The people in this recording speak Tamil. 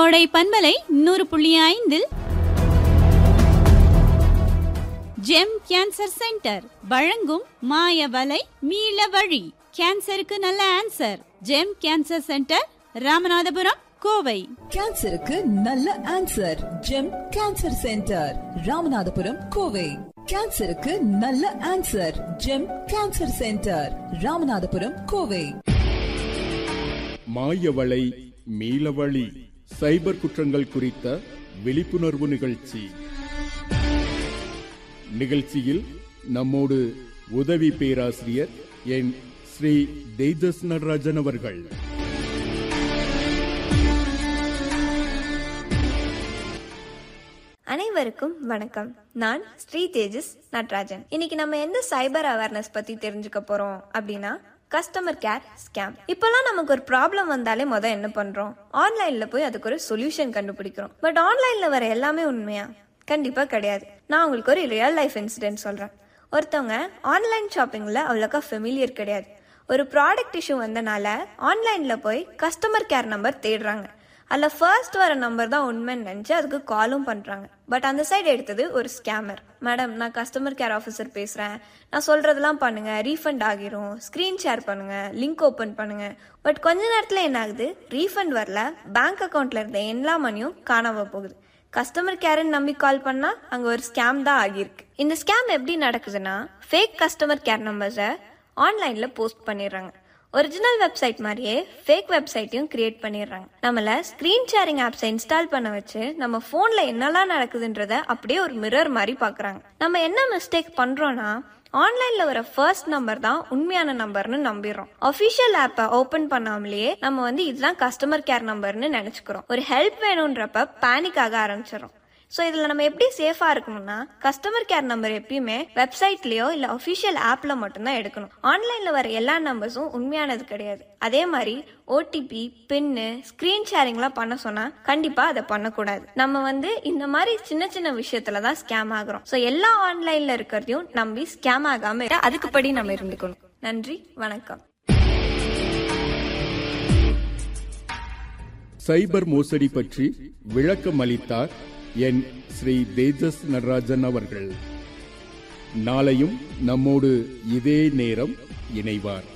கோடை பண்பலை நூறு புள்ளி ஐந்தில் ஜெம் கேன்சர் சென்டர் வழங்கும் மாய வலை மீள வழி கேன்சருக்கு நல்ல answer gem cancer centre Ramanathapuram Kovai கேன்சருக்கு நல்ல answer gem cancer centre Ramanathapuram Kovai கேன்சருக்கு நல்ல answer gem cancer centre Ramanathapuram Kovai மாயவளை மீளவழி சைபர் குற்றங்கள் குறித்த விழிப்புணர்வு நிகழ்ச்சி நிகழ்ச்சியில் நம்மோடு உதவி பேராசிரியர் என் ஸ்ரீ தேஜஸ் நடராஜன் அவர்கள் அனைவருக்கும் வணக்கம் நான் ஸ்ரீ தேஜஸ் நட்ராஜன் இன்னைக்கு நம்ம எந்த சைபர் அவேர்னஸ் பத்தி தெரிஞ்சுக்க போறோம் அப்படின்னா கஸ்டமர் கேர் ஸ்கேம் இப்பெல்லாம் நமக்கு ஒரு ப்ராப்ளம் வந்தாலே முத என்ன பண்றோம் ஆன்லைன்ல போய் அதுக்கு ஒரு சொல்யூஷன் கண்டுபிடிக்கிறோம் பட் ஆன்லைன்ல வர எல்லாமே உண்மையா கண்டிப்பா கிடையாது நான் உங்களுக்கு ஒரு ரியல் லைஃப் இன்சிடென்ட் சொல்றேன் ஒருத்தவங்க ஆன்லைன் ஷாப்பிங்ல அவ்வளோக்கா ஃபெமிலியர் கிடையாது ஒரு ப்ராடக்ட் இஷ்யூ வந்தனால ஆன்லைன்ல போய் கஸ்டமர் கேர் நம்பர் தேடுறாங்க அதில் ஃபர்ஸ்ட் வர நம்பர் தான் உண்மைன்னு நினச்சி அதுக்கு காலும் பண்ணுறாங்க பட் அந்த சைடு எடுத்தது ஒரு ஸ்கேமர் மேடம் நான் கஸ்டமர் கேர் ஆஃபீஸர் பேசுகிறேன் நான் சொல்கிறதெல்லாம் பண்ணுங்கள் ரீஃபண்ட் ஆகிரும் ஸ்க்ரீன் ஷேர் பண்ணுங்கள் லிங்க் ஓப்பன் பண்ணுங்கள் பட் கொஞ்ச நேரத்தில் என்ன ஆகுது ரீஃபண்ட் வரல பேங்க் அக்கௌண்ட்டில் இருந்த எல்லா மணியும் காணாம போகுது கஸ்டமர் கேர்னு நம்பி கால் பண்ணா அங்க ஒரு ஸ்கேம் தான் ஆகியிருக்கு இந்த ஸ்கேம் எப்படி நடக்குதுன்னா ஃபேக் கஸ்டமர் கேர் நம்பர்ஸை ஆன்லைன்ல போஸ்ட் பண்ணிடுறாங்க ஒரிஜினல் வெப்சைட் மாதிரியே ஃபேக் வெப்சைட்டையும் கிரியேட் பண்ணிடுறாங்க நம்மள ஸ்க்ரீன் ஷேரிங் ஆப்ஸை இன்ஸ்டால் பண்ண வச்சு நம்ம ஃபோன்ல என்னெல்லாம் நடக்குதுன்றத அப்படியே ஒரு மிரர் மாதிரி பார்க்கறாங்க நம்ம என்ன மிஸ்டேக் பண்றோம்னா ஆன்லைன்ல வர ஃபர்ஸ்ட் நம்பர் தான் உண்மையான நம்பர்னு நம்பிடுறோம் அஃபிஷியல் ஆப்பை ஓபன் பண்ணாமலேயே நம்ம வந்து இதுதான் கஸ்டமர் கேர் நம்பர்னு நினைச்சுக்கிறோம் ஒரு ஹெல்ப் வேணும்ன்றப்ப பேனிக் ஆக ஆரம்பிச்சிடும் ஸோ இதில் நம்ம எப்படி சேஃபாக இருக்கணும்னா கஸ்டமர் கேர் நம்பர் எப்பயுமே வெப்சைட்லேயோ இல்லை அஃபிஷியல் ஆப்பில் மட்டும்தான் எடுக்கணும் ஆன்லைனில் வர எல்லா நம்பர்ஸும் உண்மையானது கிடையாது அதே மாதிரி ஓடிபி பின்னு ஸ்க்ரீன் ஷேரிங்லாம் பண்ண சொன்னால் கண்டிப்பாக அதை பண்ணக்கூடாது நம்ம வந்து இந்த மாதிரி சின்ன சின்ன விஷயத்துல தான் ஸ்கேம் ஆகுறோம் ஸோ எல்லா ஆன்லைனில் இருக்கிறதையும் நம்பி ஸ்கேம் ஆகாமல் அதுக்குப்படி நம்ம இருந்துக்கணும் நன்றி வணக்கம் சைபர் மோசடி பற்றி விளக்கம் அளித்தார் என் ஸ்ரீ தேஜஸ் நடராஜன் அவர்கள் நாளையும் நம்மோடு இதே நேரம் இணைவார்